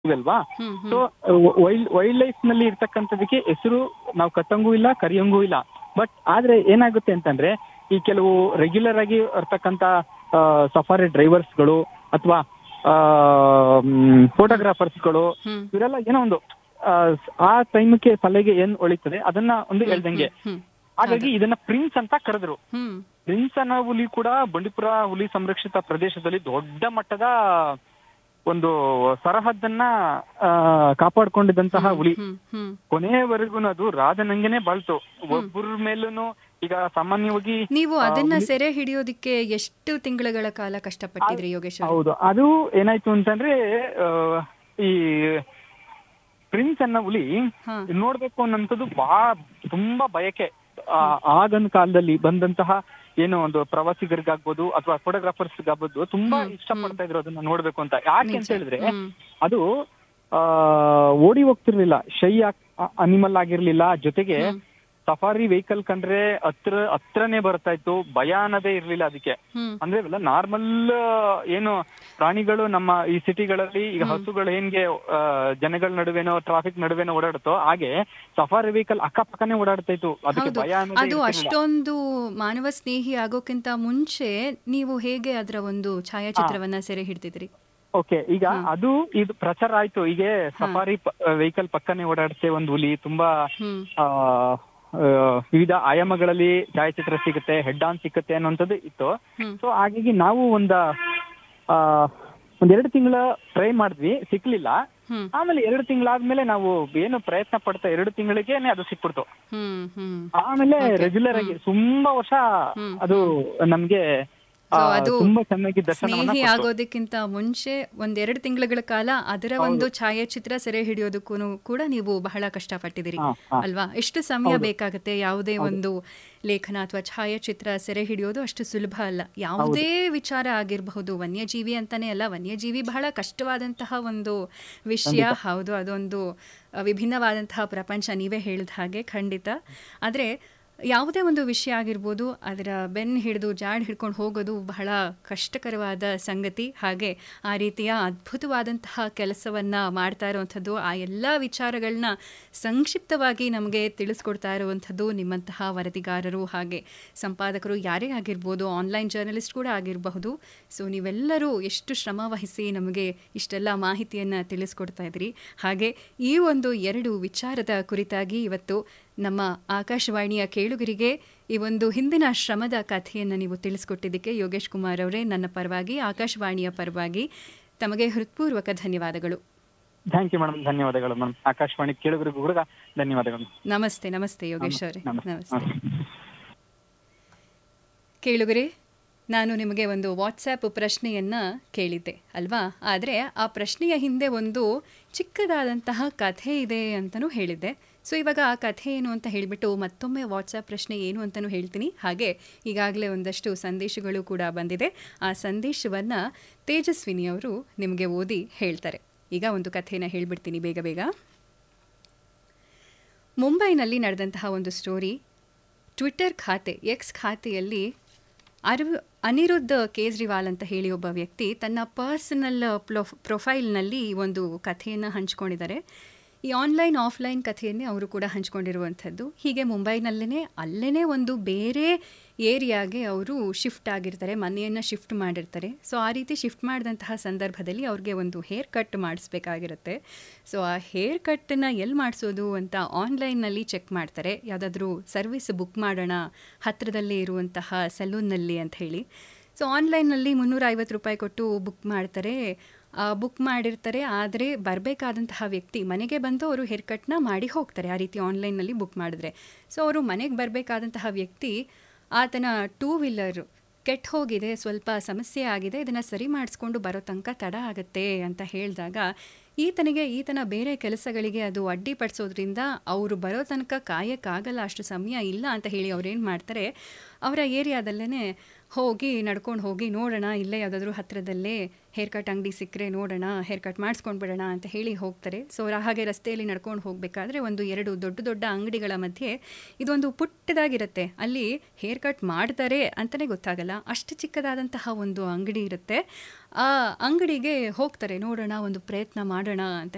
ಅಲ್ವಾ hmm so wild wildlife ನಲ್ಲಿ ಇರ್ತಕ್ಕಂಥದಕ್ಕೆ ಹೆಸರು ನಾವು ಕಟ್ಟಂಗೂ ಇಲ್ಲ ಕರಿಯಂಗೂ ಇಲ್ಲ ಬಟ್ ಆದ್ರೆ ಏನಾಗುತ್ತೆ ಅಂತಂದ್ರೆ ಈ ಕೆಲವು ರೆಗ್ಯುಲರ್ ಆಗಿ ಇರ್ತಕ್ಕಂತ ಸಫಾರಿ ಡ್ರೈವರ್ಸ್ಗಳು ಅಥವಾ ಫೋಟೋಗ್ರಾಫರ್ಸ್ಗಳು ಹ್ಮ್ ಇವರೆಲ್ಲ ಏನೋ ಒಂದು ಆ, ಆ ಟೈಮ್ಗೆ ತಲೆಗೆ ಏನ್ ಒಳಿತದೆ ಅದನ್ನ ಒಂದು ಹೇಳ್ದಂಗೆ ಹ್ಮ್ ಹಾಗಾಗಿ ಇದನ್ನ ಪ್ರಿನ್ಸ್ ಅಂತ ಕರೆದ್ರು ಹ್ಮ್ ಪ್ರಿನ್ಸ್ ಅನ್ನೋ ಹುಲಿ ಕೂಡ ಬಂಡೀಪುರ ಹುಲಿ ಸಂರಕ್ಷಿತ ಪ್ರದೇಶದಲ್ಲಿ ದೊಡ್ಡ ಮಟ್ಟದ ಒಂದು ಸರಹದ್ದನ್ನ ಆ, ಕಾಪಾಡ್ಕೊಂಡಿದ್ದಂತಹ ಹುಲಿ ಹ್ಮ್ ಹ್ಮ್ ಕೊನೆಯವರೆಗೂ ಅದು ರಾಜನಂಗೆನೆ ಬಾಳ್ತು ಒಬ್ಬರ ಮೇಲೂ ಈಗ ಸಾಮಾನ್ಯವಾಗಿ ನೀವು ಅದನ್ನ ಸೆರೆ ಹಿಡಿಯೋದಿಕ್ಕೆ ಎಷ್ಟು ತಿಂಗಳುಗಳ ಕಾಲ ಕಷ್ಟಪಟ್ಟಿದ್ರಿ ಯೋಗೇಶ್ ಅವ್ರೆ? ಹೌದು ಅದು ಏನಾಯ್ತು ಅಂತಂದ್ರೆ ಆ, ಈ ಪ್ರಿನ್ಸ್ ಅನ್ನೋ ಹುಲಿ ಹಾ ನೋಡ್ಬೇಕು ಅನ್ನೋಂಥದ್ದು ಬಹಳ ತುಂಬಾ ಬಯಕೆ ಆ, ಆಗಿನ ಕಾಲದಲ್ಲಿ ಬಂದಂತಹ ಏನೋ ಒಂದು ಪ್ರವಾಸಿಗರಿಗಾಗ್ಬೋದು ಅಥವಾ ಫೋಟೋಗ್ರಾಫರ್ಸ್ಗಾಗ್ಬೋದು ತುಂಬಾ ಇಷ್ಟಪಡ್ತಾ ಇದ್ರು ಅದನ್ನ ನೋಡ್ಬೇಕು ಅಂತ ಯಾಕೆ ಅಂತ ಹೇಳಿದ್ರೆ ಹ್ಮ್ ಅದು ಆ ಓಡಿ ಹೋಗ್ತಿರ್ಲಿಲ್ಲ ಶೈ ಅನಿಮಲ್ ಆಗಿರ್ಲಿಲ್ಲ ಜೊತೆಗೆ ಸಫಾರಿ ವೆಹಿಕಲ್ ಕಂಡ್ರೆ ಹತ್ರ ಹತ್ರನೇ ಬರ್ತಾ ಇತ್ತು ಭಯ ಅನ್ನೋದೇ ಇರ್ಲಿಲ್ಲ ಅದಕ್ಕೆ ಹ್ಮ್ ಅಂದ್ರೆ ಇವೆಲ್ಲ ನಾರ್ಮಲ್ ಏನು ಪ್ರಾಣಿಗಳು ನಮ್ಮ ಈ ಸಿಟಿಗಳಲ್ಲಿ ಈಗ ಹಸುಗಳು ಹೆಂಗೆ ಆ, ಜನಗಳ ನಡುವೆನೋ ಟ್ರಾಫಿಕ್ ನಡುವೆನೋ ಓಡಾಡುತ್ತೋ ಹಾಗೆ ಸಫಾರಿ ವೆಹಿಕಲ್ ಅಕ್ಕಪಕ್ಕನೆ ಓಡಾಡ್ತಾ ಇತ್ತು ಅದಕ್ಕೆ ಹೌದು ಭಯ ಅನ್ನೋದೇ ಅದು ಇರ್ತಿರ್ಲಿಲ್ಲ. ಅಷ್ಟೊಂದು ಮಾನವ ಸ್ನೇಹಿ ಆಗೋಕ್ಕಿಂತ ಮುಂಚೆ ನೀವು ಹೇಗೆ ಅದರ ಒಂದು ಛಾಯಾಚಿತ್ರವನ್ನ ಸೆರೆ ಹಿಡ್ತಿದ್ರಿ ಓಕೆ ಈಗ ಅದು ಇದು ಪ್ರಚಾರ ಆಯ್ತು ಈಗ ಸಫಾರಿ ವೆಹಿಕಲ್ ಪಕ್ಕನೆ ಓಡಾಡುತ್ತೆ ಒಂದು ಹುಲಿ ತುಂಬಾ ಹ್ಮ್ ಆ, ಆ, ವಿವಿಧ ಆಯಾಮಗಳಲ್ಲಿ ಛಾಯಾಚಿತ್ರ ಸಿಗುತ್ತೆ ಹೆಡ್ ಆನ್ ಸಿಗುತ್ತೆ ಅನ್ನೋಂಥದ್ದು ಇತ್ತು ಹ್ಮ್ ಸೊ ಹಾಗಾಗಿ ನಾವು ಒಂದ ಆ, ಒಂದ್ ಎರಡು ತಿಂಗಳ ಟ್ರೈ ಮಾಡಿದ್ವಿ ಸಿಕ್ಲಿಲ್ಲ ಹ್ಮ್ ಆಮೇಲೆ ಎರಡು ತಿಂಗಳಾದ್ಮೇಲೆ ನಾವು ಏನು ಪ್ರಯತ್ನ ಪಡ್ತಾ ಎರಡು ತಿಂಗಳಿಗೆನೆ ಅದು ಸಿಕ್ಬಿಡ್ತು ಹ್ಮ್ ಹ್ಮ್ ಆಮೇಲೆ ರೆಗ್ಯುಲರ್ ಆಗಿ ತುಂಬಾ ವರ್ಷ ಹ್ಮ್, ಅದು ನಮ್ಗೆ ಆ, So ಅದು ತುಂಬಾ ಚೆನ್ನಾಗಿ ದರ್ಶನವನ್ನ ಸ್ನೇಹಿ ಕೊಡ್ತು. ಆಗೋದಕ್ಕಿಂತ ಮುಂಚೆ ಒಂದೆರಡು ತಿಂಗಳ ಕಾಲ ಅದರ ಒಂದು ಛಾಯಾಚಿತ್ರ ಸೆರೆ ಹಿಡಿಯೋದಕ್ಕೂ ಕೂಡ ನೀವು ಬಹಳ ಕಷ್ಟಪಟ್ಟಿದ್ದೀರಿ ಹಾ, ಹಾ. ಅಲ್ವಾ ಎಷ್ಟು ಸಮಯ ಬೇಕಾಗುತ್ತೆ ಯಾವುದೇ ಒಂದು ಲೇಖನ ಅಥವಾ ಛಾಯಾಚಿತ್ರ ಸೆರೆ ಹಿಡಿಯೋದು ಅಷ್ಟು ಸುಲಭ ಅಲ್ಲ ಯಾವುದೇ ವಿಚಾರ ಆಗಿರಬಹುದು ವನ್ಯಜೀವಿ ಅಂತಾನೆ ಅಲ್ಲ ವನ್ಯಜೀವಿ ಬಹಳ ಕಷ್ಟವಾದಂತಹ ಒಂದು ವಿಷಯ ಹೌದು ಅದೊಂದು ಅ, ವಿಭಿನ್ನವಾದಂತಹ ಪ್ರಪಂಚ ನೀವೇ ಹೇಳಿದ ಹಾಗೆ ಖಂಡಿತ ಆದರೆ ಯಾವುದೇ ಒಂದು ವಿಷಯ ಆಗಿರ್ಬೋದು ಅದರ ಬೆನ್ನು ಹಿಡಿದು ಜಾಡ್ ಹಿಡ್ಕೊಂಡು ಹೋಗೋದು ಬಹಳ ಕಷ್ಟಕರವಾದ ಸಂಗತಿ ಹಾಗೆ ಆ ರೀತಿಯ ಅದ್ಭುತವಾದಂತಹ ಕೆಲಸವನ್ನು ಮಾಡ್ತಾ ಇರುವಂಥದ್ದು ಆ ಎಲ್ಲ ವಿಚಾರಗಳನ್ನ ಸಂಕ್ಷಿಪ್ತವಾಗಿ ನಮಗೆ ತಿಳಿಸ್ಕೊಡ್ತಾ ಇರುವಂಥದ್ದು ನಿಮ್ಮಂತಹ ವರದಿಗಾರರು ಹಾಗೆ ಸಂಪಾದಕರು ಯಾರೇ ಆಗಿರ್ಬೋದು ಆನ್ಲೈನ್ ಜರ್ನಲಿಸ್ಟ್ ಕೂಡ ಆಗಿರಬಹುದು ಸೊ ನೀವೆಲ್ಲರೂ ಎಷ್ಟು ಶ್ರಮ ವಹಿಸಿ ನಮಗೆ ಇಷ್ಟೆಲ್ಲ ಮಾಹಿತಿಯನ್ನು ತಿಳಿಸ್ಕೊಡ್ತಾ ಇದ್ರಿ ಹಾಗೆ ಈ ಒಂದು ಎರಡು ವಿಚಾರದ ಕುರಿತಾಗಿ ಇವತ್ತು ನಮ್ಮ ಆಕಾಶವಾಣಿಯ ಕೇಳುಗರಿಗೆ ಈ ಒಂದು ಹಿಂದಿನ ಶ್ರಮದ ಕಥೆಯನ್ನು ನೀವು ತಿಳಿಸ್ಕೊಟ್ಟಿದ್ದಕ್ಕೆ ಯೋಗೇಶ್ ಕುಮಾರ್ ಅವರೇ ನನ್ನ ಪರವಾಗಿ ಆಕಾಶವಾಣಿಯ ಪರವಾಗಿ ತಮಗೆ ಹೃತ್ಪೂರ್ವಕ ಧನ್ಯವಾದಗಳು ಥ್ಯಾಂಕ್ ಯು ಮೇಡಮ್ ಧನ್ಯವಾದಗಳು ಮೇಡಮ್ ಆಕಾಶವಾಣಿ ಕೇಳುಗರಿಗೂ ಕೂಡ ಧನ್ಯವಾದಗಳು ನಮಸ್ತೆ ನಮಸ್ತೆ ಯೋಗೇಶ್ ಅವರೇ ನಮಸ್ತೆ. ನಮಸ್ತೆ ಕೇಳುಗರೆ ನಾನು ನಿಮಗೆ ಒಂದು ವಾಟ್ಸ್ಯಾಪ್ ಪ್ರಶ್ನೆಯನ್ನು ಕೇಳಿದ್ದೆ ಅಲ್ವಾ ಆದರೆ ಆ ಪ್ರಶ್ನೆಯ ಹಿಂದೆ ಒಂದು ಚಿಕ್ಕದಾದಂತಹ ಕಥೆ ಇದೆ ಅಂತಲೂ ಹೇಳಿದ್ದೆ ಸೊ ಇವಾಗ ಆ ಕಥೆ ಏನು ಅಂತ ಹೇಳಿಬಿಟ್ಟು ಮತ್ತೊಮ್ಮೆ ವಾಟ್ಸ್ಯಾಪ್ ಪ್ರಶ್ನೆ ಏನು ಅಂತಲೂ ಹೇಳ್ತೀನಿ ಹಾಗೆ ಈಗಾಗಲೇ ಒಂದಷ್ಟು ಸಂದೇಶಗಳು ಕೂಡ ಬಂದಿದೆ ಆ ಸಂದೇಶವನ್ನು ತೇಜಸ್ವಿನಿಯವರು ನಿಮಗೆ ಓದಿ ಹೇಳ್ತಾರೆ ಈಗ ಒಂದು ಕಥೆನ ಹೇಳ್ಬಿಡ್ತೀನಿ ಬೇಗ ಬೇಗ ಮುಂಬೈನಲ್ಲಿ ನಡೆದಂತಹ ಒಂದು ಸ್ಟೋರಿ ಟ್ವಿಟ್ಟರ್ ಖಾತೆ ಎಕ್ಸ್ ಖಾತೆಯಲ್ಲಿ ಅರವ್ ಅನಿರುದ್ಧ ಕೇಜ್ರಿವಾಲ್ ಅಂತ ಹೇಳಿ ಒಬ್ಬ ವ್ಯಕ್ತಿ ತನ್ನ ಪರ್ಸನಲ್ ಪ್ರೊಫೈಲ್ನಲ್ಲಿ ಈ ಒಂದು ಕಥೆಯನ್ನು ಹಂಚ್ಕೊಂಡಿದ್ದಾರೆ ಈ ಆನ್ಲೈನ್ ಆಫ್ಲೈನ್ ಕಥೆಯನ್ನೇ ಅವರು ಕೂಡ ಹಂಚ್ಕೊಂಡಿರುವಂಥದ್ದು ಹೀಗೆ ಮುಂಬೈನಲ್ಲೇ ಅಲ್ಲೇ ಒಂದು ಬೇರೆ ಏರಿಯಾಗೆ ಅವರು ಶಿಫ್ಟ್ ಆಗಿರ್ತಾರೆ ಮನೆಯನ್ನು ಶಿಫ್ಟ್ ಮಾಡಿರ್ತಾರೆ ಸೊ ಆ ರೀತಿ ಶಿಫ್ಟ್ ಮಾಡಿದಂತಹ ಸಂದರ್ಭದಲ್ಲಿ ಅವ್ರಿಗೆ ಒಂದು ಹೇರ್ ಕಟ್ ಮಾಡಿಸ್ಬೇಕಾಗಿರುತ್ತೆ ಸೊ ಆ ಹೇರ್ ಕಟ್ಟನ್ನು ಎಲ್ಲಿ ಮಾಡಿಸೋದು ಅಂತ ಆನ್ಲೈನ್ನಲ್ಲಿ ಚೆಕ್ ಮಾಡ್ತಾರೆ ಯಾವುದಾದ್ರೂ ಸರ್ವಿಸ್ ಬುಕ್ ಮಾಡೋಣ ಹತ್ತಿರದಲ್ಲೇ ಇರುವಂತಹ ಸಲೂನ್ನಲ್ಲಿ ಅಂತ ಹೇಳಿ ಸೊ ಆನ್ಲೈನ್ನಲ್ಲಿ ಮುನ್ನೂರ ಐವತ್ತು ರೂಪಾಯಿ ಕೊಟ್ಟು ಬುಕ್ ಮಾಡ್ತಾರೆ ಬುಕ್ ಮಾಡಿರ್ತಾರೆ ಆದರೆ ಬರಬೇಕಾದಂತಹ ವ್ಯಕ್ತಿ ಮನೆಗೆ ಬಂದು ಅವರು ಹೇರ್ ಕಟ್ನ ಮಾಡಿ ಹೋಗ್ತಾರೆ ಆ ರೀತಿ ಆನ್ಲೈನ್ನಲ್ಲಿ ಬುಕ್ ಮಾಡಿದ್ರೆ ಸೊ ಅವರು ಮನೆಗೆ ಬರಬೇಕಾದಂತಹ ವ್ಯಕ್ತಿ ಆತನ ಟೂ ವೀಲರು ಕೆಟ್ಟ ಹೋಗಿದೆ ಸ್ವಲ್ಪ ಸಮಸ್ಯೆ ಆಗಿದೆ ಇದನ್ನು ಸರಿ ಮಾಡಿಸ್ಕೊಂಡು ಬರೋ ತನಕ ತಡ ಆಗುತ್ತೆ ಅಂತ ಹೇಳಿದಾಗ ಈತನಿಗೆ ಈತನ ಬೇರೆ ಕೆಲಸಗಳಿಗೆ ಅದು ಅಡ್ಡಿಪಡಿಸೋದ್ರಿಂದ ಅವರು ಬರೋ ತನಕ ಕಾಯಕ್ಕಾಗಲ್ಲ ಅಷ್ಟು ಸಮಯ ಇಲ್ಲ ಅಂತ ಹೇಳಿ ಅವ್ರೇನು ಮಾಡ್ತಾರೆ ಅವರ ಏರಿಯಾದಲ್ಲೇ ಹೋಗಿ ನಡ್ಕೊಂಡು ಹೋಗಿ ನೋಡೋಣ ಇಲ್ಲೇ ಯಾವುದಾದ್ರೂ ಹತ್ತಿರದಲ್ಲೇ ಹೇರ್ ಕಟ್ ಅಂಗಡಿ ಸಿಕ್ಕರೆ ನೋಡೋಣ ಹೇರ್ ಕಟ್ ಮಾಡಿಸ್ಕೊಂಡು ಬಿಡೋಣ ಅಂತ ಹೇಳಿ ಹೋಗ್ತಾರೆ ಸೊ ಹಾಗೆ ರಸ್ತೆಯಲ್ಲಿ ನಡ್ಕೊಂಡು ಹೋಗಬೇಕಾದ್ರೆ ಒಂದು ಎರಡು ದೊಡ್ಡ ದೊಡ್ಡ ಅಂಗಡಿಗಳ ಮಧ್ಯೆ ಇದೊಂದು ಪುಟ್ಟದಾಗಿರುತ್ತೆ ಅಲ್ಲಿ ಹೇರ್ ಕಟ್ ಮಾಡ್ತಾರೆ ಅಂತಲೇ ಗೊತ್ತಾಗಲ್ಲ ಅಷ್ಟು ಚಿಕ್ಕದಾದಂತಹ ಒಂದು ಅಂಗಡಿ ಇರುತ್ತೆ ಆ ಅಂಗಡಿಗೆ ಹೋಗ್ತಾರೆ ನೋಡೋಣ ಒಂದು ಪ್ರಯತ್ನ ಮಾಡೋಣ ಅಂತ